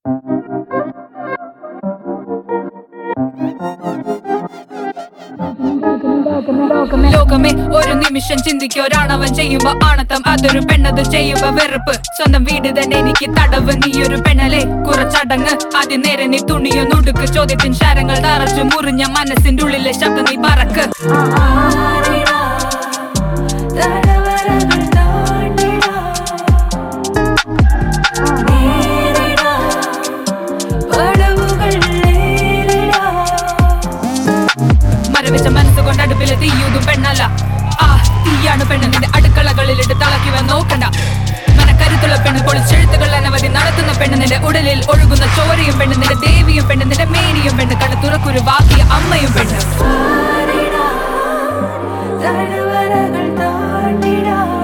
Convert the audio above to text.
ലോകമേ ഒരു നിമിഷം ചിന്തിക്കൊരാണവൻ ചെയ്യുമ്പോ ആണത്തം അതൊരു പെണ്ണത് ചെയ്യുമ്പോ വെറുപ്പ് സ്വന്തം വീട് തന്നെ എനിക്ക് തടവ് നീ ഒരു പെണ്ണലെ കുറച്ചടങ്ങ് ആദ്യം നേരെ നീ തുണിയോ നുടുക്ക് ചോദ്യത്തിൻ ശരങ്ങൾ തറച്ചു മുറിഞ്ഞ മനസ്സിന്റെ ഉള്ളിലെ ശബ്ദം നീ പറക്ക് മരവിച്ച മനസ്സുകൊണ്ട് അടുപ്പില് തീയൂതും പെണ്ണല്ല ആ തീയാണ് പെണ്ണ് നിന്റെ അടുക്കളകളിലിട്ട് തളക്കിവൻ നോക്കണ്ട മനക്കരുത്തുള്ള പെണ്ണ് പൊളിച്ചെഴുത്തുകൾ അനവധി നടത്തുന്ന പെണ്ണ് നിന്റെ ഉടലിൽ ഒഴുകുന്ന ചോരയും പെണ്ണ് നിന്റെ ദേവിയും പെണ്ണ് നിന്റെ മേനിയും പെണ്ണ് കണ്ണു തുറക്കുരു വാക്കിയ അമ്മയും പെണ്ണ് താഴ്വരകൾ താണ്ടിടാ